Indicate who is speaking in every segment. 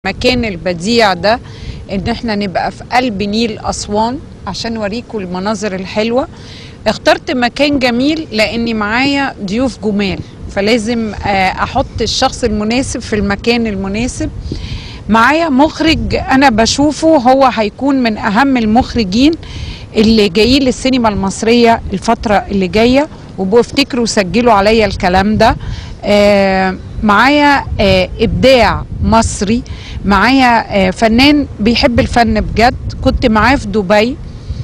Speaker 1: المكان البديع ده ان احنا نبقى في قلب نيل اسوان عشان نوريكم المناظر الحلوه اخترت مكان جميل لاني معايا ضيوف جمال فلازم آه، احط الشخص المناسب في المكان المناسب معايا مخرج انا بشوفه هو هيكون من اهم المخرجين اللي جايين للسينما المصريه الفتره اللي جايه وبفتكروا سجلوا عليا الكلام ده آه، معايا آه، ابداع مصري معايا آه، فنان بيحب الفن بجد كنت معاه في دبي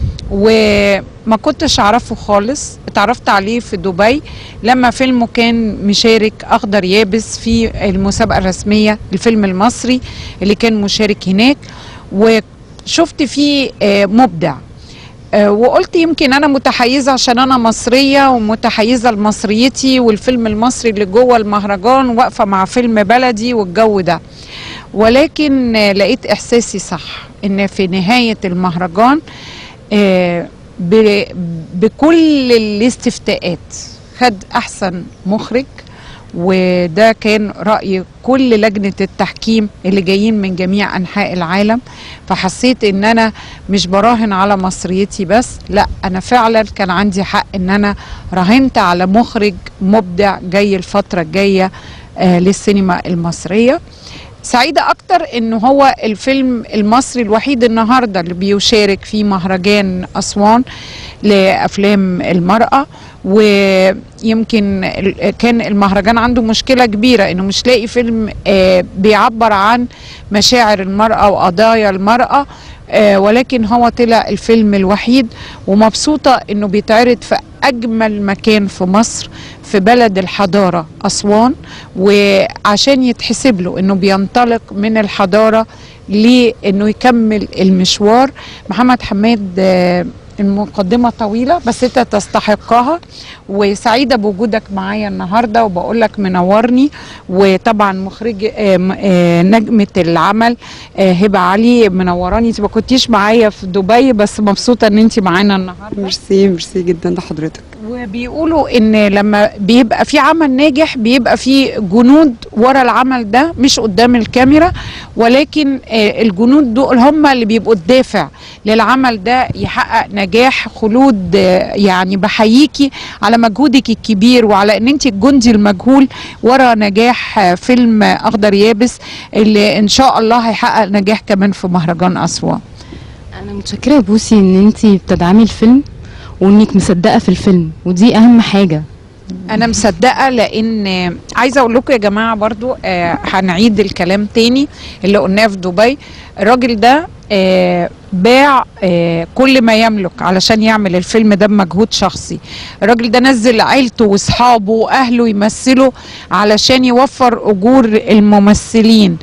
Speaker 1: وما كنتش اعرفه خالص اتعرفت عليه في دبي لما فيلمه كان مشارك اخضر يابس في المسابقه الرسميه الفيلم المصري اللي كان مشارك هناك وشفت فيه آه، مبدع آه، وقلت يمكن انا متحيزه عشان انا مصريه ومتحيزه لمصريتي والفيلم المصري اللي جوه المهرجان واقفه مع فيلم بلدي والجو ده ولكن آه، لقيت احساسي صح ان في نهايه المهرجان آه، ب- بكل الاستفتاءات خد احسن مخرج وده كان راي كل لجنه التحكيم اللي جايين من جميع انحاء العالم فحسيت ان انا مش براهن على مصريتي بس لا انا فعلا كان عندي حق ان انا راهنت على مخرج مبدع جاي الفتره الجايه آه للسينما المصريه سعيدة أكتر إن هو الفيلم المصري الوحيد النهاردة اللي بيشارك في مهرجان أسوان لأفلام المرأة ويمكن ال- كان المهرجان عنده مشكلة كبيرة إنه مش لاقي فيلم آه، بيعبر عن مشاعر المرأة وقضايا المرأة آه، ولكن هو طلع الفيلم الوحيد ومبسوطة إنه بيتعرض في أجمل مكان في مصر في بلد الحضارة أسوان وعشان يتحسب له إنه بينطلق من الحضارة لإنه يكمل المشوار محمد حماد آه، المقدمة طويلة بس انت تستحقها وسعيدة بوجودك معايا النهاردة وبقول لك منورني وطبعا مخرج آه، م- آه، نجمة العمل آه، هبة علي منوراني انت ما كنتيش معايا في دبي بس مبسوطة ان انت معانا النهاردة
Speaker 2: ميرسي ميرسي جدا لحضرتك
Speaker 1: وبيقولوا ان لما بيبقى في عمل ناجح بيبقى في جنود ورا العمل ده مش قدام الكاميرا ولكن آه، الجنود دول هم اللي بيبقوا الدافع للعمل ده يحقق نجاح خلود آه، يعني بحييكي على مجهودك الكبير وعلى ان انت الجندي المجهول ورا نجاح آه، فيلم اخضر يابس اللي ان شاء الله هيحقق نجاح كمان في مهرجان اسوان
Speaker 3: انا متشكره يا بوسي ان انت بتدعمي الفيلم وانك مصدقه في الفيلم ودي اهم حاجه
Speaker 1: انا مصدقه لان عايزه اقول لكم يا جماعه برضو آه هنعيد الكلام تاني اللي قلناه في دبي الراجل ده آه باع آه كل ما يملك علشان يعمل الفيلم ده بمجهود شخصي الراجل ده نزل عيلته واصحابه واهله يمثلوا علشان يوفر اجور الممثلين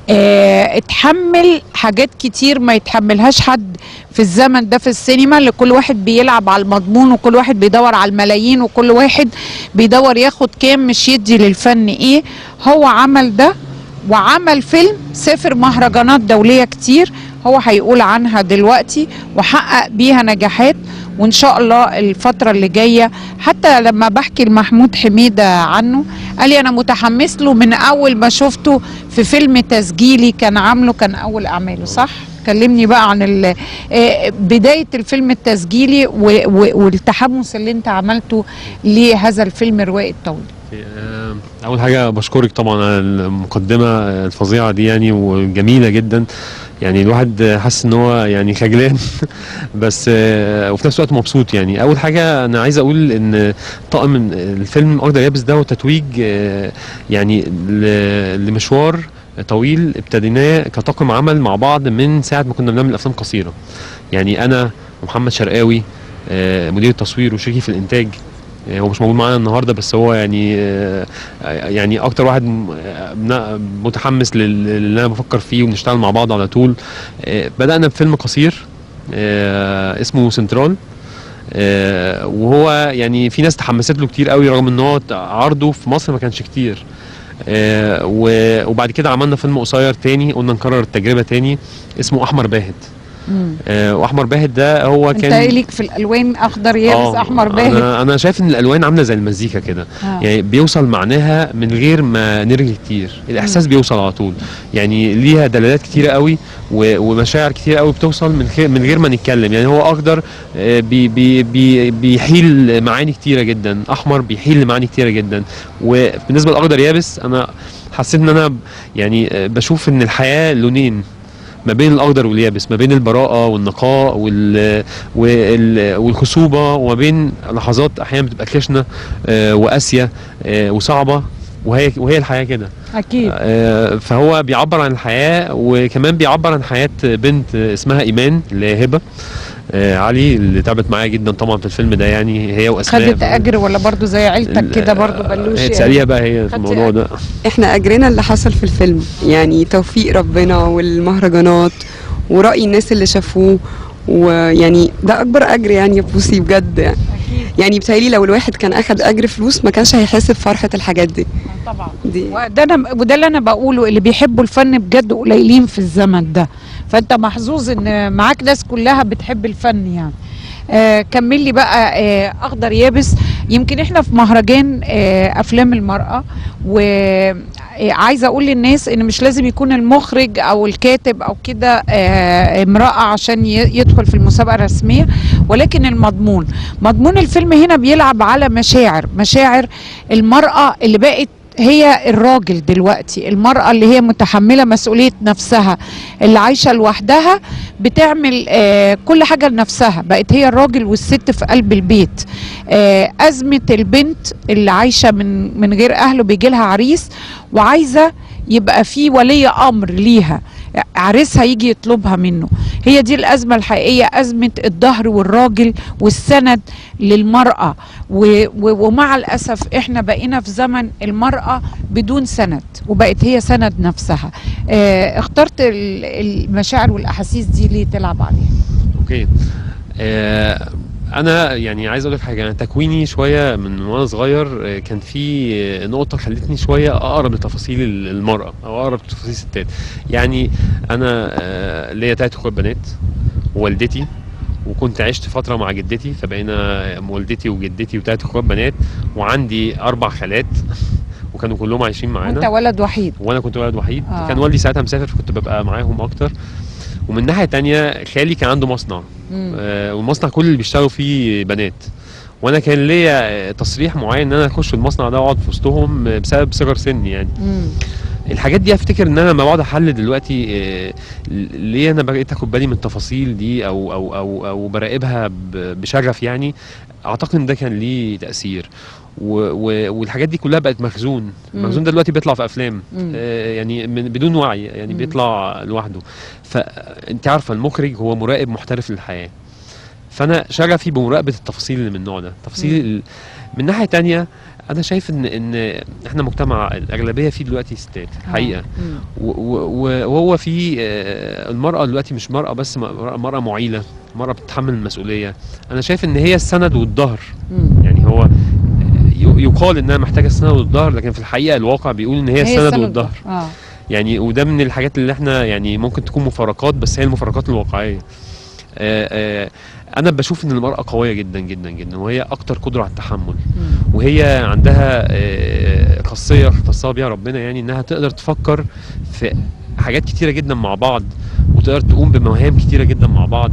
Speaker 1: آه اتحمل حاجات كتير ما يتحملهاش حد في الزمن ده في السينما اللي كل واحد بيلعب على المضمون وكل واحد بيدور على الملايين وكل واحد بيدور ياخد كام مش يدي للفن ايه هو عمل ده وعمل فيلم سافر مهرجانات دولية كتير هو هيقول عنها دلوقتي وحقق بيها نجاحات وان شاء الله الفترة اللي جاية حتى لما بحكي لمحمود حميدة عنه قال لي انا متحمس له من اول ما شفته في فيلم تسجيلي كان عامله كان اول اعماله صح كلمني بقى عن ال- آه، بداية الفيلم التسجيلي و- و- والتحمس اللي انت عملته لهذا الفيلم الروائي الطويل
Speaker 4: آه، اول حاجه بشكرك طبعا على المقدمه الفظيعه دي يعني وجميله جدا يعني الواحد حاسس ان هو يعني خجلان بس آه، وفي نفس الوقت مبسوط يعني اول حاجه انا عايز اقول ان طاقم الفيلم اخضر يابس ده هو تتويج آه، يعني ل- لمشوار طويل ابتديناه كطاقم عمل مع بعض من ساعه ما كنا بنعمل افلام قصيره يعني انا ومحمد شرقاوي آه، مدير التصوير وشريكي في الانتاج آه، هو مش موجود معانا النهارده بس هو يعني آه، يعني اكتر واحد م- آه، بنا- متحمس لل- للي انا بفكر فيه وبنشتغل مع بعض على طول آه، بدانا بفيلم قصير آه، اسمه سنترال آه، وهو يعني في ناس تحمست له كتير قوي رغم ان هو عرضه في مصر ما كانش كتير آه، و- وبعد كده عملنا فيلم قصير تاني قلنا نكرر التجربه تاني اسمه احمر باهت
Speaker 1: مم.
Speaker 4: آه، واحمر باهت ده هو
Speaker 1: انت
Speaker 4: كان
Speaker 1: ايه ليك في الالوان اخضر يابس
Speaker 4: آه،
Speaker 1: احمر باهت
Speaker 4: انا انا شايف ان الالوان عامله زي المزيكا كده
Speaker 1: آه.
Speaker 4: يعني بيوصل معناها من غير ما نرغي كتير الاحساس بيوصل على طول يعني ليها دلالات كتيره قوي و- ومشاعر كتيره قوي بتوصل من غير من غير ما نتكلم يعني هو اخضر آه، بي بي بي بيحيل معاني كتيره جدا احمر بيحيل معاني كتيره جدا وبالنسبه للاخضر يابس انا حسيت ان انا يعني آه، بشوف ان الحياه لونين ما بين الاخضر واليابس ما بين البراءه والنقاء وال وال والخصوبه وما بين لحظات احيانا بتبقى خشنه آه، وقاسيه آه، وصعبه وهي وهي الحياه كده
Speaker 1: اكيد
Speaker 4: آه، فهو بيعبر عن الحياه وكمان بيعبر عن حياه بنت اسمها ايمان اللي هي هبه آه، علي اللي تعبت معايا جدا طبعا في الفيلم ده يعني هي واسماء
Speaker 1: خدت اجر ولا برضو زي عيلتك كده برضو بلوش
Speaker 4: هي
Speaker 1: يعني؟
Speaker 4: تساليها بقى هي في
Speaker 1: خدتي
Speaker 4: الموضوع ده
Speaker 2: احنا اجرنا اللي حصل في الفيلم يعني توفيق ربنا والمهرجانات ورأي الناس اللي شافوه ويعني ده اكبر اجر يعني يا بوسي بجد يعني
Speaker 1: اكيد
Speaker 2: يعني بتهيألي لو الواحد كان اخد اجر فلوس ما كانش هيحس بفرحة الحاجات دي
Speaker 1: طبعا
Speaker 2: دي
Speaker 1: وده انا وده اللي انا بقوله اللي بيحبوا الفن بجد قليلين في الزمن ده فانت محظوظ ان معاك ناس كلها بتحب الفن يعني آه كمل لي بقى آه اخضر يابس يمكن احنا في مهرجان آه افلام المراه وعايزه اقول للناس ان مش لازم يكون المخرج او الكاتب او كده آه امراه عشان ي- يدخل في المسابقه الرسميه ولكن المضمون مضمون الفيلم هنا بيلعب على مشاعر مشاعر المراه اللي بقت هي الراجل دلوقتي المرأة اللي هي متحملة مسؤولية نفسها اللي عايشة لوحدها بتعمل آه كل حاجة لنفسها بقت هي الراجل والست في قلب البيت آه أزمة البنت اللي عايشة من من غير أهله بيجي لها عريس وعايزة يبقى في ولي أمر ليها عريسها يجي يطلبها منه هي دي الأزمة الحقيقية أزمة الظهر والراجل والسند للمرأة و و ومع الأسف إحنا بقينا في زمن المرأة بدون سند وبقت هي سند نفسها آه اخترت ال- المشاعر والأحاسيس دي ليه تلعب عليها
Speaker 4: اوكي آه انا يعني عايز اقول لك حاجه انا تكويني شويه من وانا صغير آه، كان في آه، نقطه خلتني شويه اقرب لتفاصيل ال- المراه او اقرب لتفاصيل الستات يعني انا آه، ليا تلات اخوات بنات ووالدتي وكنت عشت فتره مع جدتي فبقينا والدتي وجدتي وتلات اخوات بنات وعندي اربع خالات وكانوا كلهم عايشين معانا
Speaker 1: وأنت ولد وحيد
Speaker 4: وانا كنت ولد وحيد
Speaker 1: آه.
Speaker 4: آه. كان والدي ساعتها مسافر فكنت ببقى معاهم اكتر ومن ناحيه تانية خالي كان عنده مصنع
Speaker 1: مم.
Speaker 4: آه والمصنع كل اللي بيشتغلوا فيه بنات وانا كان ليا آه، تصريح معين ان انا اخش المصنع ده واقعد في وسطهم آه، بسبب صغر سني يعني
Speaker 1: مم.
Speaker 4: الحاجات دي افتكر ان انا لما بقعد احلل دلوقتي آه، ليه انا بقيت اخد بالي من التفاصيل دي او او او او براقبها ب- بشغف يعني اعتقد ان ده كان ليه تاثير و و والحاجات دي كلها بقت مخزون
Speaker 1: مم.
Speaker 4: المخزون ده دلوقتي بيطلع في افلام
Speaker 1: مم.
Speaker 4: آه يعني من بدون وعي يعني
Speaker 1: مم.
Speaker 4: بيطلع لوحده فانت عارفه المخرج هو مراقب محترف للحياه فانا شغفي بمراقبه التفاصيل اللي من النوع ده تفاصيل ال- من ناحيه تانية انا شايف ان ان احنا مجتمع الاغلبيه فيه دلوقتي ستات حقيقه
Speaker 1: مم.
Speaker 4: و- و- وهو في آه، المرأة دلوقتي مش مرأة بس مرأة مرأة معيلة مرأة بتتحمل المسؤولية أنا شايف إن هي السند والظهر
Speaker 1: مم.
Speaker 4: يعني هو ي- يقال إنها محتاجة السند والظهر لكن في الحقيقة الواقع بيقول إن هي السند والظهر
Speaker 1: اه
Speaker 4: يعني وده من الحاجات اللي احنا يعني ممكن تكون مفارقات بس هي المفارقات الواقعية آه، آه، أنا بشوف إن المرأة قوية جدا جدا جدا وهي أكتر قدرة على التحمل
Speaker 1: مم.
Speaker 4: وهي عندها آه، خاصيه اختصها بيها ربنا يعني انها تقدر تفكر في حاجات كتيره جدا مع بعض وتقدر تقوم بمهام كتيره جدا مع بعض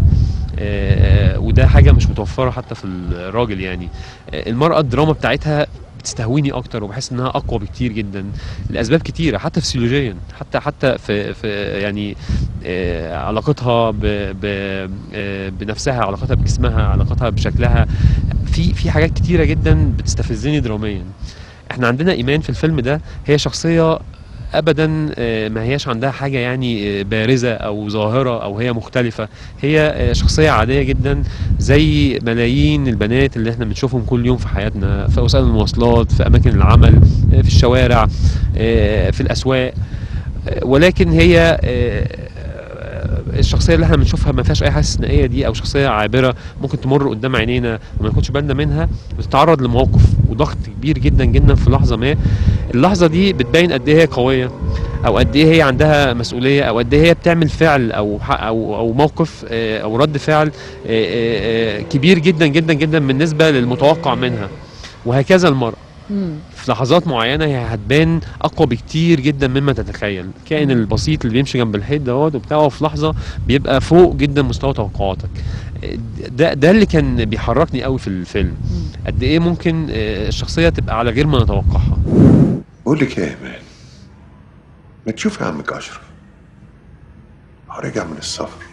Speaker 4: آه، وده حاجه مش متوفره حتى في الراجل يعني آه، المراه الدراما بتاعتها بتستهويني اكتر وبحس انها اقوى بكتير جدا لاسباب كتيره حتى فسيولوجيا حتى حتى في في يعني آه، علاقتها ب ب آه، بنفسها علاقتها بجسمها علاقتها بشكلها في في حاجات كتيره جدا بتستفزني دراميا احنا عندنا ايمان في الفيلم ده هي شخصيه ابدا آه، ما هياش عندها حاجه يعني آه، بارزه او ظاهره او هي مختلفه هي آه، شخصيه عاديه جدا زي ملايين البنات اللي احنا بنشوفهم كل يوم في حياتنا في وسائل المواصلات في اماكن العمل آه، في الشوارع آه، في الاسواق آه، ولكن هي آه، الشخصيه اللي احنا بنشوفها ما فيهاش اي حاجه استثنائيه دي او شخصيه عابره ممكن تمر قدام عينينا وما ناخدش بالنا منها بتتعرض لموقف وضغط كبير جدا جدا في لحظه ما اللحظه دي بتبين قد ايه هي قويه او قد ايه هي عندها مسؤوليه او قد ايه هي بتعمل فعل او ح- او او موقف آه، او رد فعل آه، آه، آه، كبير جدا جدا جدا بالنسبه للمتوقع منها وهكذا المرأة
Speaker 1: مم.
Speaker 4: في لحظات معينة هي هتبان أقوى بكتير جدا مما تتخيل الكائن البسيط اللي بيمشي جنب الحيط دوت وبتاعه في لحظة بيبقى فوق جدا مستوى توقعاتك ده ده اللي كان بيحركني قوي في الفيلم قد ايه ممكن آه، الشخصية تبقى على غير ما نتوقعها
Speaker 5: بقول لك ايه يا ايمان ما تشوفي عمك اشرف هو رجع من السفر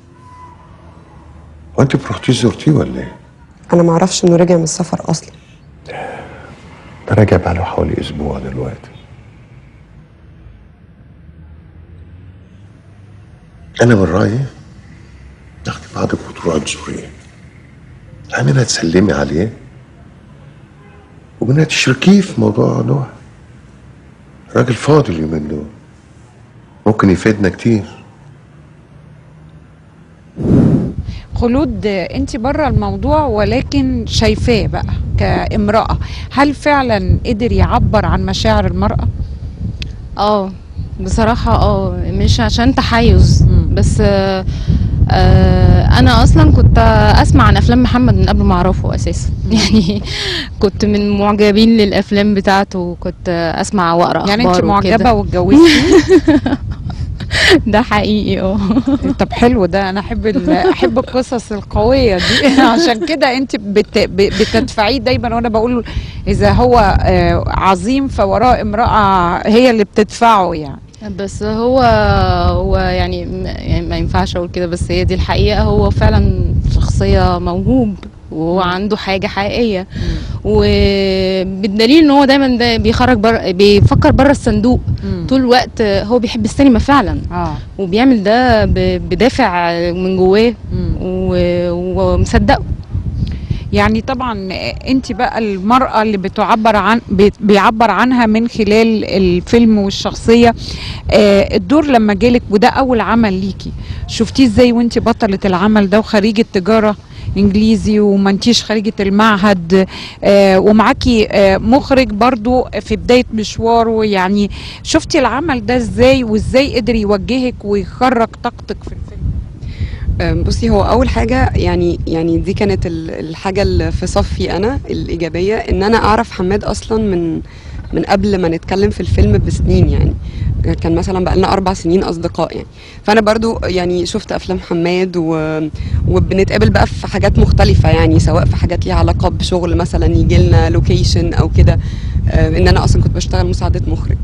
Speaker 5: وانت ما رحتيش زرتيه ولا ايه؟
Speaker 2: انا ما اعرفش انه رجع من السفر اصلا
Speaker 5: ده راجع بقاله حوالي اسبوع دلوقتي انا من رايي تاخدي بعضك وتروحي تزوريه امينه تسلمي عليه ومنها تشركيه في موضوع نوح راجل فاضي اليومين دول ممكن يفيدنا كتير
Speaker 1: خلود انت بره الموضوع ولكن شايفاه بقى كامرأة هل فعلا قدر يعبر عن مشاعر المرأة؟
Speaker 3: اه بصراحة اه مش عشان تحيز
Speaker 1: مم.
Speaker 3: بس آه آه انا اصلا كنت اسمع عن افلام محمد من قبل ما اعرفه اساسا يعني كنت من معجبين للافلام بتاعته كنت اسمع واقرا
Speaker 1: يعني انت
Speaker 3: اخبار
Speaker 1: معجبة
Speaker 3: وكده.
Speaker 1: واتجوزتي
Speaker 3: ده حقيقي اه
Speaker 1: طب حلو ده انا احب ال- احب القصص القويه دي عشان كده انت بت ب- بتدفعيه دايما وانا بقول اذا هو آه، عظيم فوراه امراه هي اللي بتدفعه يعني
Speaker 3: بس هو هو يعني م- يعني ما ينفعش اقول كده بس هي دي الحقيقة هو فعلا شخصية موهوب وهو عنده حاجة حقيقية وبالدليل ان هو دايما ده بيخرج بر... بيفكر بره الصندوق
Speaker 1: مم.
Speaker 3: طول الوقت هو بيحب السينما فعلا
Speaker 1: اه
Speaker 3: وبيعمل ده ب... بدافع من جواه
Speaker 1: مم.
Speaker 3: و- ومصدقه
Speaker 1: يعني طبعا انت بقى المرأة اللي بتعبر عن بي- بيعبر عنها من خلال الفيلم والشخصية آه، الدور لما جالك وده أول عمل ليكي شفتيه ازاي وانت بطلة العمل ده وخريجة تجارة انجليزي وما انتيش خريجة المعهد آه، ومعاكي آه، مخرج برضو في بداية مشواره يعني شفتي العمل ده ازاي وازاي قدر يوجهك ويخرج طاقتك في الفيلم
Speaker 2: أم، بصي هو اول حاجه يعني يعني دي كانت ال- الحاجه اللي في صفي انا الايجابيه ان انا اعرف حماد اصلا من من قبل ما نتكلم في الفيلم بسنين يعني كان مثلا بقى لنا اربع سنين اصدقاء يعني فانا برضو يعني شفت افلام حماد و... وبنتقابل بقى في حاجات مختلفه يعني سواء في حاجات ليها علاقه بشغل مثلا يجي لنا لوكيشن او كده آه، ان انا اصلا كنت بشتغل مساعده مخرج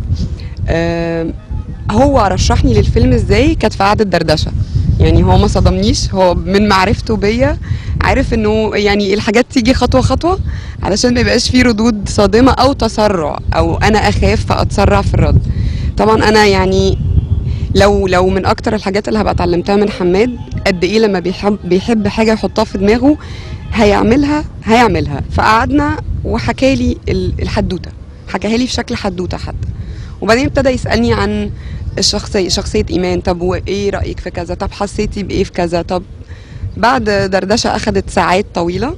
Speaker 2: آه، هو رشحني للفيلم ازاي كانت في قعده دردشه يعني هو ما صدمنيش هو من معرفته بيا عارف انه يعني الحاجات تيجي خطوه خطوه علشان ما يبقاش فيه ردود صادمه او تسرع او انا اخاف فاتسرع في الرد طبعا انا يعني لو لو من اكتر الحاجات اللي هبقى اتعلمتها من حماد قد ايه لما بيحب بيحب حاجه يحطها في دماغه هيعملها هيعملها فقعدنا وحكى لي ال- الحدوته حكاها لي في شكل حدوته حتى وبعدين ابتدى يسالني عن الشخصيه شخصيه ايمان طب وايه رايك في كذا طب حسيتي بايه في كذا طب بعد دردشه اخذت ساعات طويله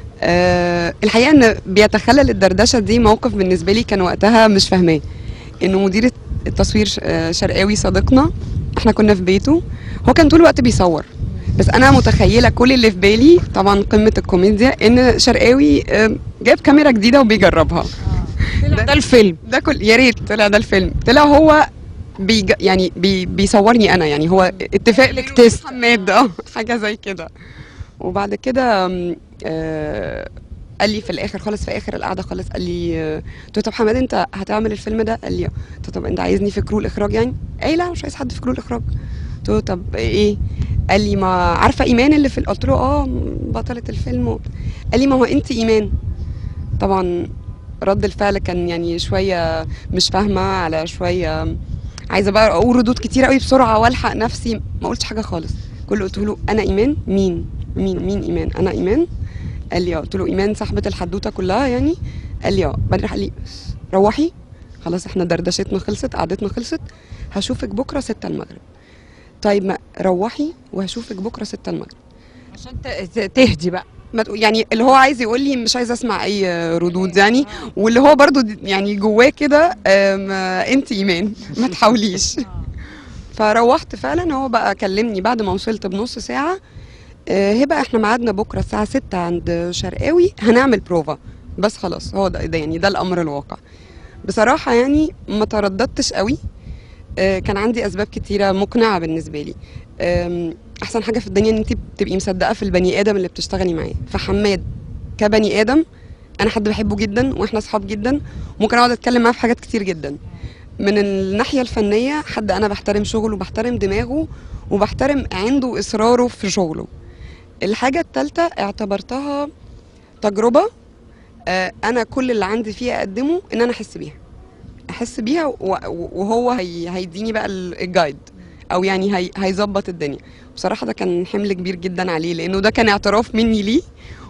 Speaker 2: أه الحقيقه ان بيتخلل الدردشه دي موقف بالنسبه لي كان وقتها مش فاهماه انه مدير التصوير ش- آه، شرقاوي صديقنا احنا كنا في بيته هو كان طول الوقت بيصور بس انا متخيله كل اللي في بالي طبعا قمه الكوميديا ان شرقاوي آه، جاب كاميرا جديده وبيجربها
Speaker 1: ده الفيلم
Speaker 2: ده كل يا ريت طلع ده الفيلم طلع هو بيج... يعني بي... بيصورني انا يعني هو اتفاق لك تيست حماد اه حاجه زي كده وبعد كده آم، آه قال لي في الاخر خالص في اخر القعده خالص قال لي آه، قلت له طب حماد انت هتعمل الفيلم ده قال لي آه. قلت له طب انت عايزني في كرو الاخراج يعني اي لا مش عايز حد في كرو الاخراج قلت له طب ايه قال لي ما عارفه ايمان اللي في قلت له اه بطله الفيلم و- قال لي ما هو انت ايمان طبعا رد الفعل كان يعني شويه مش فاهمه على شويه عايزه بقى اقول ردود كتير قوي بسرعه والحق نفسي ما قلتش حاجه خالص كل اللي قلت له انا ايمان مين مين مين ايمان انا ايمان قال لي اه قلت له ايمان صاحبه الحدوته كلها يعني قال لي اه بعدين راح قال لي بس روحي خلاص احنا دردشتنا خلصت قعدتنا خلصت هشوفك بكره 6 المغرب طيب ما روحي وهشوفك بكره 6 المغرب
Speaker 1: عشان ت- ت- تهدي بقى
Speaker 2: ما تقول- يعني اللي هو عايز يقول لي مش عايز اسمع اي ردود يعني واللي هو برضو د- يعني جواه كده آم، آه، انت ايمان ما تحاوليش فروحت فعلا هو بقى كلمني بعد ما وصلت بنص ساعه آه، هبه احنا ميعادنا بكره الساعه 6 عند شرقاوي هنعمل بروفا بس خلاص هو ده, ده يعني ده الامر الواقع بصراحه يعني ما ترددتش قوي آه، كان عندي اسباب كتيره مقنعه بالنسبه لي آم، احسن حاجه في الدنيا ان انت بتبقي مصدقه في البني ادم اللي بتشتغلي معاه فحماد كبني ادم انا حد بحبه جدا واحنا اصحاب جدا ممكن اقعد اتكلم معاه في حاجات كتير جدا من الناحيه الفنيه حد انا بحترم شغله وبحترم دماغه وبحترم عنده اصراره في شغله الحاجه الثالثه اعتبرتها تجربه آه، انا كل اللي عندي فيها اقدمه ان انا احس بيها احس بيها و- و- وهو هي هيديني بقى ال- الجايد او يعني هي هيظبط الدنيا بصراحه ده كان حمل كبير جدا عليه لانه ده كان اعتراف مني ليه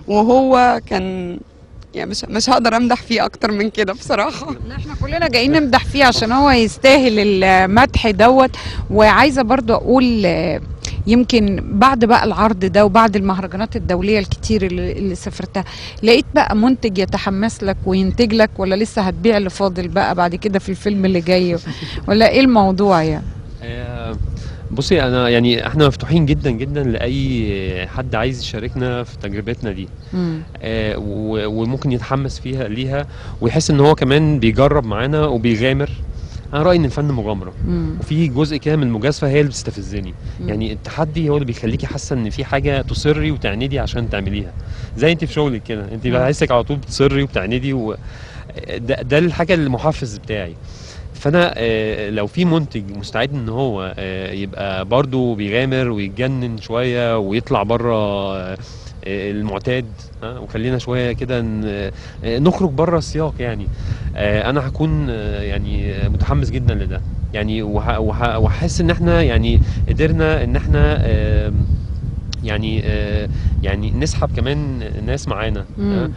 Speaker 2: وهو كان يعني مش مش هقدر امدح فيه اكتر من كده بصراحه
Speaker 1: لا احنا كلنا جايين نمدح فيه عشان هو يستاهل المدح دوت وعايزه برضو اقول آه، يمكن بعد بقى العرض ده وبعد المهرجانات الدوليه الكتير اللي, اللي سافرتها لقيت بقى منتج يتحمس لك وينتج لك ولا لسه هتبيع اللي فاضل بقى بعد كده في الفيلم اللي جاي ولا ايه الموضوع يعني
Speaker 4: آه، بصي انا يعني احنا مفتوحين جدا جدا لاي حد عايز يشاركنا في تجربتنا دي
Speaker 1: مم.
Speaker 4: آه، و- وممكن يتحمس فيها ليها ويحس ان هو كمان بيجرب معانا وبيغامر انا رايي ان الفن مغامره
Speaker 1: مم.
Speaker 4: وفي جزء كده من المجازفه هي اللي بتستفزني
Speaker 1: مم.
Speaker 4: يعني التحدي هو اللي بيخليكي حاسه ان في حاجه تصري وتعندي عشان تعمليها زي انت في شغلك كده انت
Speaker 1: مم.
Speaker 4: بحسك على طول بتصري وبتعندي و... ده, ده الحاجه المحفز بتاعي فانا آه، لو في منتج مستعد ان هو آه، يبقى برضه بيغامر ويتجنن شويه ويطلع بره المعتاد ها وخلينا شويه كده ن- آه، نخرج بره السياق يعني آه، انا هكون آه، يعني متحمس جدا لده يعني وه- وه- وحاسس ان احنا يعني قدرنا ان احنا آم، يعني آه، يعني نسحب كمان ناس معانا
Speaker 1: مم.
Speaker 4: آه،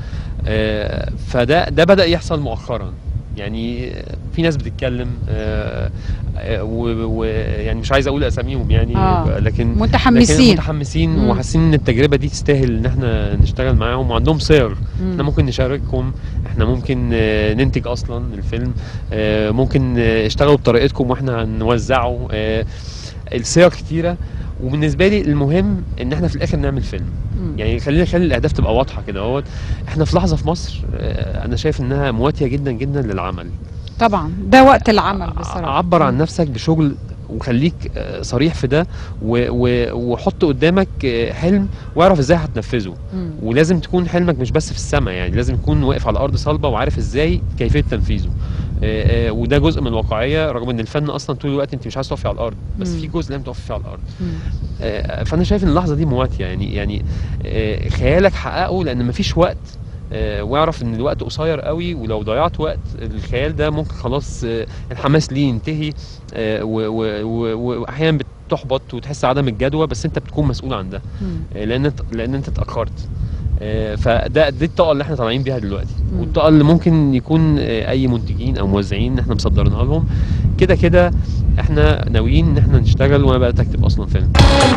Speaker 4: آه، فده ده بدا يحصل مؤخرا يعني في ناس بتتكلم آه، آه، و- ويعني مش عايز اقول اساميهم يعني
Speaker 1: آه.
Speaker 4: لكن لكن
Speaker 1: متحمسين
Speaker 4: متحمسين
Speaker 1: مم.
Speaker 4: وحاسين ان التجربه دي تستاهل ان احنا نشتغل معاهم وعندهم صيغ احنا
Speaker 1: مم.
Speaker 4: ممكن نشارككم احنا ممكن آه، ننتج اصلا الفيلم آه، ممكن آه، اشتغلوا بطريقتكم واحنا هنوزعه آه، الصيغ كتيره وبالنسبه لي المهم ان احنا في الاخر نعمل فيلم
Speaker 1: مم.
Speaker 4: يعني خلينا نخلي الاهداف تبقى واضحه كده اهوت احنا في لحظه في مصر آه، انا شايف انها مواتيه جدا جدا للعمل
Speaker 1: طبعا ده وقت العمل بصراحه
Speaker 4: عبر عن نفسك بشغل وخليك آه، صريح في ده و- و- وحط قدامك آه، حلم واعرف ازاي هتنفذه
Speaker 1: مم.
Speaker 4: ولازم تكون حلمك مش بس في السماء يعني لازم تكون واقف على ارض صلبه وعارف ازاي كيفيه تنفيذه آه، آه، وده جزء من الواقعيه رغم ان الفن اصلا طول الوقت انت مش عايز تقفي على الارض بس
Speaker 1: مم.
Speaker 4: في جزء لازم تقفي فيه على الارض
Speaker 1: مم.
Speaker 4: آه، فانا شايف ان اللحظه دي مواتيه يعني يعني آه، خيالك حققه لان مفيش وقت آه، واعرف ان الوقت قصير قوي ولو ضيعت وقت الخيال ده ممكن خلاص آه، الحماس ليه ينتهي آه، و- و- و- واحيانا بتحبط وتحس عدم الجدوى بس انت بتكون مسؤول عن ده
Speaker 1: مم.
Speaker 4: آه، لان انت لان انت اتاخرت آه، فده دي الطاقه اللي احنا طالعين بيها دلوقتي
Speaker 1: مم.
Speaker 4: والطاقه اللي ممكن يكون آه، اي منتجين او موزعين احنا مصدرينها لهم كده كده احنا ناويين ان احنا نشتغل وانا بقيت اكتب اصلا فيلم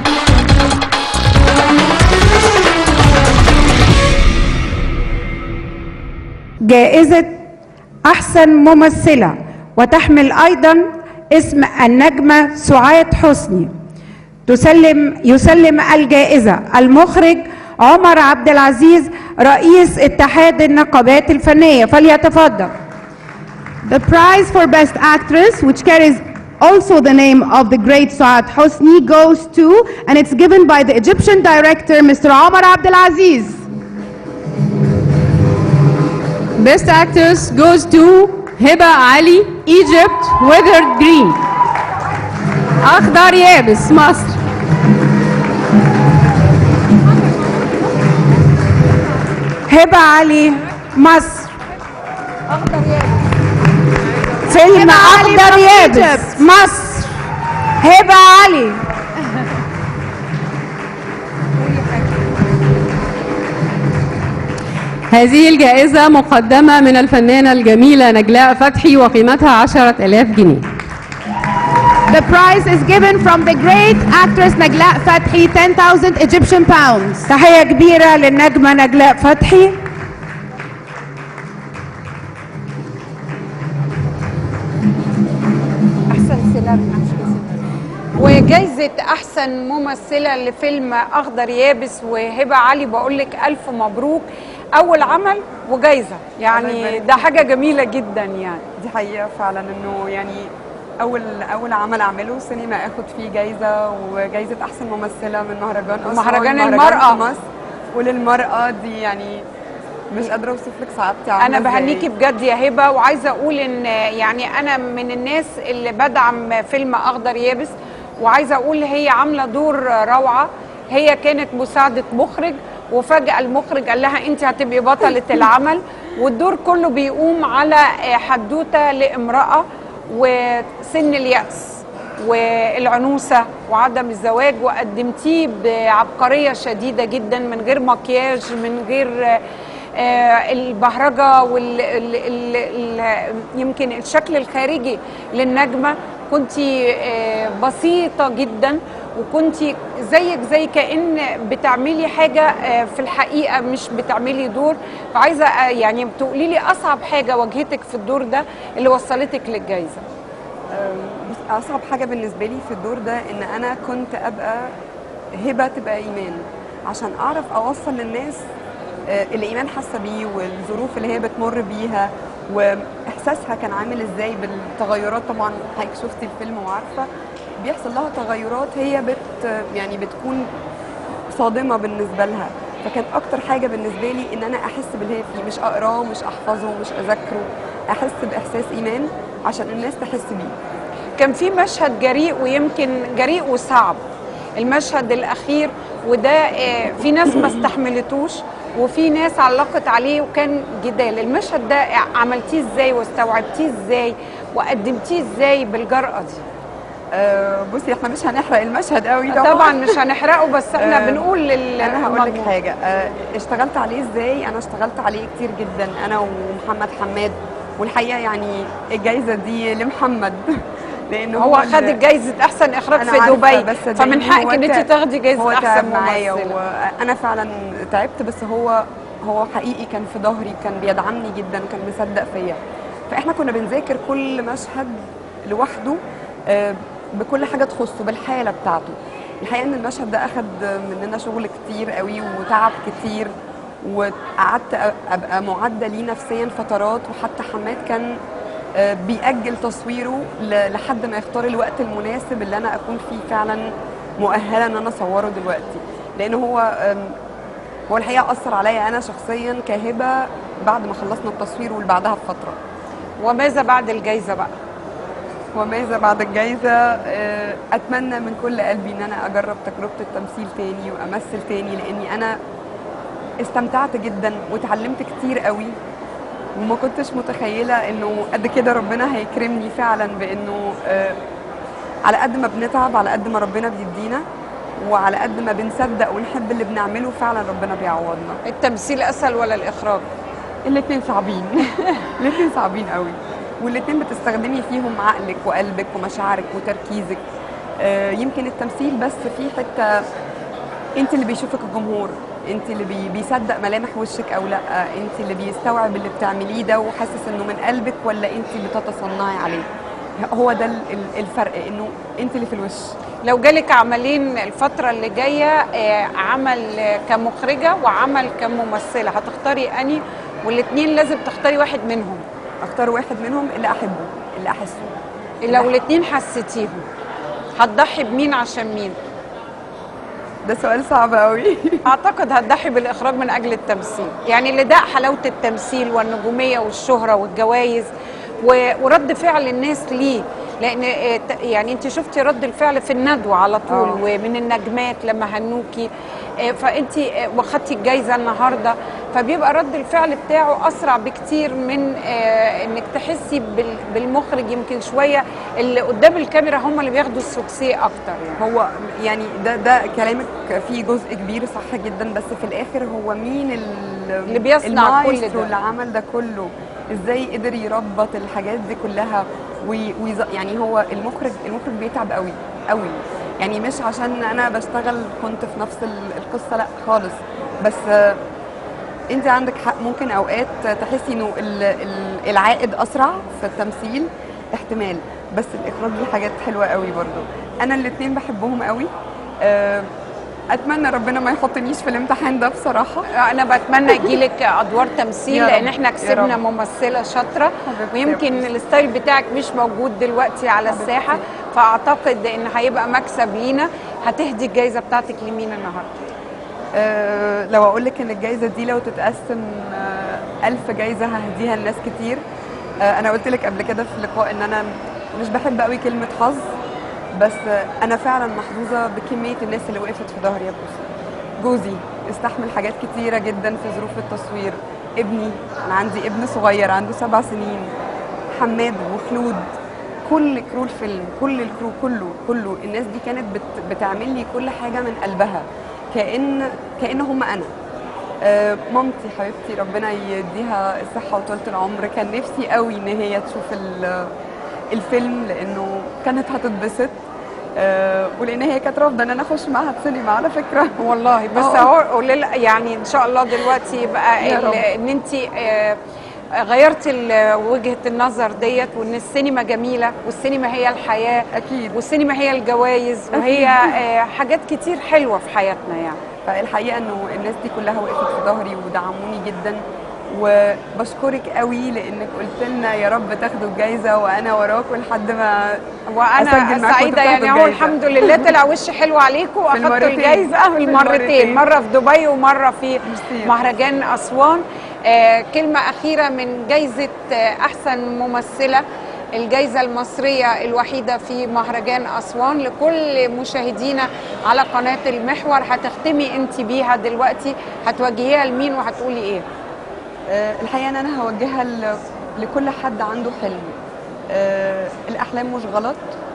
Speaker 6: جائزة أحسن ممثلة وتحمل أيضا اسم النجمة سعاد حسني تسلم يسلم الجائزة المخرج عمر عبد العزيز رئيس اتحاد النقابات الفنية فليتفضل
Speaker 7: The prize for Best Actress, which carries also the name of the great Saad Hosni, goes to, and it's given by the Egyptian director, Mr. Omar Abdelaziz.
Speaker 8: Best actress goes to Hiba Ali, Egypt, Weathered Green. أخضر يابس مصر
Speaker 6: هبة علي مصر فيلم
Speaker 7: علي
Speaker 6: أخضر
Speaker 7: from
Speaker 6: يابس
Speaker 7: Egypt.
Speaker 6: مصر هبة علي
Speaker 8: هذه الجائزة مقدمة من الفنانة الجميلة نجلاء فتحي وقيمتها عشرة آلاف جنيه
Speaker 7: The prize is given from the great actress Nagla Fathi, 10,000 Egyptian pounds.
Speaker 6: تحية كبيرة للنجمة نجلاء فتحي
Speaker 1: احسن سيناريو وجايزة أحسن ممثلة لفيلم أخضر يابس وهبة علي بقول لك ألف مبروك أول عمل وجايزة
Speaker 2: الله
Speaker 1: يعني
Speaker 2: يبارك
Speaker 1: ده حاجة جميلة جدا يعني
Speaker 2: دي حقيقة فعلا انه يعني اول اول عمل اعمله سينما اخد فيه جايزة وجايزة احسن ممثلة من مهرجان أسوان
Speaker 1: مهرجان
Speaker 2: مهرجان
Speaker 1: المرأة.
Speaker 2: في مصر وللمرأة دي يعني مش قادرة اوصف لك سعادتي عاملة
Speaker 1: انا
Speaker 2: إزاي.
Speaker 1: بهنيكي بجد يا هبه وعايزه اقول ان يعني انا من الناس اللي بدعم فيلم اخضر يابس وعايزه اقول هي عامله دور روعه هي كانت مساعده مخرج وفجاه المخرج قال لها انت هتبقي بطله العمل والدور كله بيقوم على حدوته لامراه وسن الياس والعنوسه وعدم الزواج وقدمتيه بعبقريه شديده جدا من غير مكياج من غير آه، البهرجه وال ال ال ال يمكن الشكل الخارجي للنجمه كنت بسيطه جدا وكنت زيك زي كأن بتعملي حاجة آه، في الحقيقة مش بتعملي دور فعايزة آه، يعني بتقولي لي أصعب حاجة واجهتك في الدور ده اللي وصلتك للجائزة
Speaker 2: بس اصعب حاجه بالنسبه لي في الدور ده ان انا كنت ابقى هبه تبقى ايمان عشان اعرف اوصل للناس آه، الايمان حاسه بيه والظروف اللي هي بتمر بيها واحساسها كان عامل ازاي بالتغيرات طبعا حضرتك شفتي الفيلم وعارفه بيحصل لها تغيرات هي بت يعني بتكون صادمه بالنسبه لها فكان اكتر حاجه بالنسبه لي ان انا احس باللي هي فيه مش اقراه مش احفظه مش اذاكره احس باحساس ايمان عشان الناس تحس بيه
Speaker 1: كان في مشهد جريء ويمكن جريء وصعب المشهد الأخير وده آه، في ناس ما استحملتوش وفي ناس علقت عليه وكان جدال المشهد ده عملتيه ازاي واستوعبتيه ازاي وقدمتيه ازاي بالجرأة دي
Speaker 2: آه، بصي احنا مش هنحرق المشهد قوي
Speaker 1: طبعا مش هنحرقه بس احنا
Speaker 2: آه،
Speaker 1: بنقول لل
Speaker 2: انا هقول لك
Speaker 1: المجموع.
Speaker 2: حاجه آه، اشتغلت عليه ازاي انا اشتغلت عليه كتير جدا انا ومحمد حماد والحقيقه يعني الجايزه دي لمحمد لان
Speaker 1: هو
Speaker 2: هو
Speaker 1: خد
Speaker 2: اللي-
Speaker 1: جايزة أحسن إخراج
Speaker 2: أنا
Speaker 1: في
Speaker 2: عارفة،
Speaker 1: دبي
Speaker 2: بس
Speaker 1: فمن
Speaker 2: صدقيني
Speaker 1: حقك
Speaker 2: هو
Speaker 1: إن أنت
Speaker 2: تعب.
Speaker 1: تاخدي جايزة
Speaker 2: هو
Speaker 1: أحسن
Speaker 2: تعب معايا
Speaker 1: ممثلة
Speaker 2: وانا فعلا تعبت بس هو هو حقيقي كان في ظهري كان بيدعمني جدا كان مصدق فيا فاحنا كنا بنذاكر كل مشهد لوحده آه، بكل حاجه تخصه بالحاله بتاعته الحقيقه ان المشهد ده اخد مننا شغل كتير قوي وتعب كتير وقعدت أ- ابقى معده ليه نفسيا فترات وحتى حماد كان آه، بيأجل تصويره ل- لحد ما يختار الوقت المناسب اللي انا اكون فيه فعلا مؤهله ان انا اصوره دلوقتي لان هو آم، هو الحقيقه اثر عليا انا شخصيا كهبه بعد ما خلصنا التصوير واللي بعدها بفتره
Speaker 1: وماذا بعد الجايزة بقى
Speaker 2: وماذا بعد الجائزة آه، أتمنى من كل قلبي إن أنا أجرب تجربة التمثيل تاني وأمثل تاني لأني أنا استمتعت جدا وتعلمت كتير قوي وما كنتش متخيلة إنه قد كده ربنا هيكرمني فعلا بإنه آه، على قد ما بنتعب على قد ما ربنا بيدينا وعلى قد ما بنصدق ونحب اللي بنعمله فعلا ربنا بيعوضنا
Speaker 1: التمثيل أسهل ولا الإخراج
Speaker 2: الاتنين صعبين الاتنين صعبين قوي والاتنين بتستخدمي فيهم عقلك وقلبك ومشاعرك وتركيزك آه، يمكن التمثيل بس في حته انت اللي بيشوفك الجمهور انت اللي بي بيصدق ملامح وشك او لا انت اللي بيستوعب اللي بتعمليه ده وحاسس انه من قلبك ولا انت بتتصنعي عليه هو ده ال- ال- الفرق انه انت اللي في الوش
Speaker 1: لو جالك عملين الفترة اللي جاية آه، عمل آه، كمخرجة وعمل كممثلة هتختاري أني والاتنين لازم تختاري واحد منهم
Speaker 2: اختار واحد منهم اللي احبه اللي احسه
Speaker 1: لو الاتنين حسيتيهم هتضحي بمين عشان مين
Speaker 2: ده سؤال صعب قوي
Speaker 1: اعتقد هتضحي بالاخراج من اجل التمثيل يعني اللي ده حلاوه التمثيل والنجوميه والشهره والجوائز و- ورد فعل الناس ليه لان آه، ت- يعني انت شفتي رد الفعل في الندوه على طول
Speaker 2: آه.
Speaker 1: ومن النجمات لما هنوكي آه، فانت آه، واخدتي الجايزه النهارده فبيبقى رد الفعل بتاعه اسرع بكتير من آه، انك تحسي بال- بالمخرج يمكن شويه اللي قدام الكاميرا هم اللي بياخدوا السوكسيه اكتر يعني
Speaker 2: هو يعني ده ده كلامك فيه جزء كبير صح جدا بس في الاخر هو مين ال-
Speaker 1: اللي بيصنع كل
Speaker 2: المايسترو
Speaker 1: ده.
Speaker 2: اللي عمل ده كله ازاي قدر يربط الحاجات دي كلها وي ويز... يعني هو المخرج المخرج بيتعب قوي قوي يعني مش عشان انا بشتغل كنت في نفس ال- القصه لا خالص بس آه، انت عندك حق ممكن اوقات تحسي انه ال- ال- العائد اسرع في التمثيل احتمال بس الاخراج ليه حاجات حلوه قوي برضو انا الاثنين بحبهم قوي آه، اتمنى ربنا ما يحطنيش في الامتحان ده بصراحه
Speaker 1: انا بتمنى يجيلك ادوار تمثيل
Speaker 2: يا رب،
Speaker 1: لان احنا
Speaker 2: يا
Speaker 1: كسبنا
Speaker 2: رب.
Speaker 1: ممثله شاطره
Speaker 2: حبيبتي
Speaker 1: ويمكن
Speaker 2: يا
Speaker 1: الستايل بتاعك مش موجود دلوقتي على
Speaker 2: حبيبتي.
Speaker 1: الساحه فاعتقد ان هيبقى مكسب لينا هتهدي الجائزه بتاعتك لمين النهارده
Speaker 2: أه لو اقول لك ان الجائزه دي لو تتقسم أه ألف جائزه ههديها لناس كتير أه انا قلت لك قبل كده في اللقاء ان انا مش بحب قوي كلمه حظ بس آه، انا فعلا محظوظه بكميه الناس اللي وقفت في ظهري يا بوسي جوزي استحمل حاجات كتيره جدا في ظروف التصوير ابني انا عندي ابن صغير عنده سبع سنين حماد وخلود كل كرو الفيلم كل الكرو كله كله الناس دي كانت بت بتعمل لي كل حاجه من قلبها كأن كأن هم انا آه، مامتي حبيبتي ربنا يديها الصحه وطولة العمر كان نفسي قوي ان هي تشوف ال- الفيلم لانه كانت هتتبسط آه، ولان هي كانت رافضه ان انا اخش معاها سينما على فكره
Speaker 1: والله بس
Speaker 2: آه.
Speaker 1: اهو قولي لها- يعني ان شاء الله دلوقتي يبقى
Speaker 2: يا
Speaker 1: ال-
Speaker 2: رب.
Speaker 1: ان انت غيرت ال- وجهه النظر ديت وان السينما جميله والسينما هي الحياه
Speaker 2: اكيد
Speaker 1: والسينما هي الجوائز وهي آه، حاجات كتير حلوه في حياتنا يعني
Speaker 2: فالحقيقه انه الناس دي كلها وقفت في ظهري ودعموني جدا وبشكرك قوي لانك قلت لنا يا رب تاخدوا الجايزه وانا وراكم لحد ما
Speaker 1: وانا
Speaker 2: أسجل معاكم
Speaker 1: سعيده
Speaker 2: وتاخدوا
Speaker 1: يعني هو
Speaker 2: الجايزة.
Speaker 1: الحمد لله طلع وش حلو عليكم واخدتوا
Speaker 2: المرتين.
Speaker 1: الجايزه
Speaker 2: في
Speaker 1: المرتين
Speaker 2: المرتين.
Speaker 1: مره في دبي ومره في
Speaker 2: ميرسي.
Speaker 1: مهرجان اسوان آه كلمه اخيره من جايزه آه احسن ممثله الجائزة المصرية الوحيدة في مهرجان أسوان لكل مشاهدينا على قناة المحور هتختمي انت بيها دلوقتي هتوجهيها لمين وهتقولي ايه؟
Speaker 2: آه، الحقيقه ان انا هوجهها ل- لكل حد عنده حلم آه، الاحلام مش غلط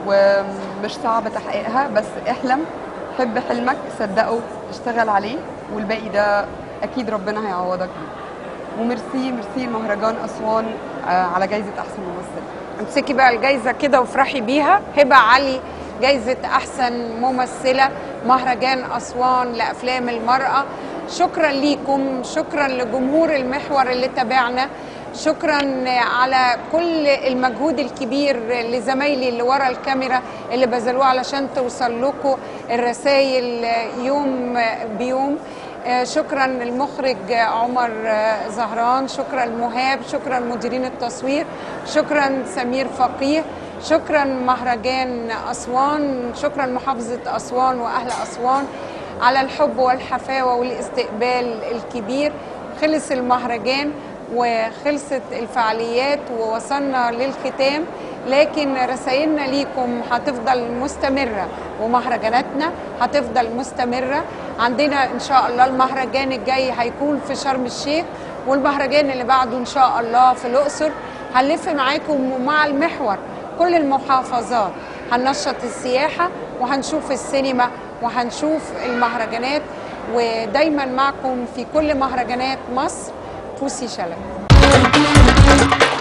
Speaker 2: ومش صعب تحقيقها بس احلم حب حلمك صدقه اشتغل عليه والباقي ده اكيد ربنا هيعوضك بيه وميرسي ميرسي المهرجان اسوان آه، على جايزه احسن ممثل
Speaker 1: امسكي بقى الجايزه كده وافرحي بيها هبه علي جايزه احسن ممثله مهرجان اسوان لافلام المراه شكرا ليكم شكرا لجمهور المحور اللي تابعنا شكرا على كل المجهود الكبير لزمايلي اللي ورا الكاميرا اللي بذلوه علشان توصل لكم الرسائل يوم بيوم آه، شكرا للمخرج عمر آه، زهران شكرا مهاب شكرا مديرين التصوير شكرا سمير فقيه شكرا مهرجان اسوان شكرا محافظه اسوان واهل اسوان على الحب والحفاوه والاستقبال الكبير خلص المهرجان وخلصت الفعاليات ووصلنا للختام لكن رسائلنا ليكم هتفضل مستمرة ومهرجاناتنا هتفضل مستمرة عندنا إن شاء الله المهرجان الجاي هيكون في شرم الشيخ والمهرجان اللي بعده إن شاء الله في الأقصر هنلف معاكم ومع المحور كل المحافظات هننشط السياحة وهنشوف السينما وهنشوف المهرجانات ودايما معكم في كل مهرجانات مصر بوسي شلبي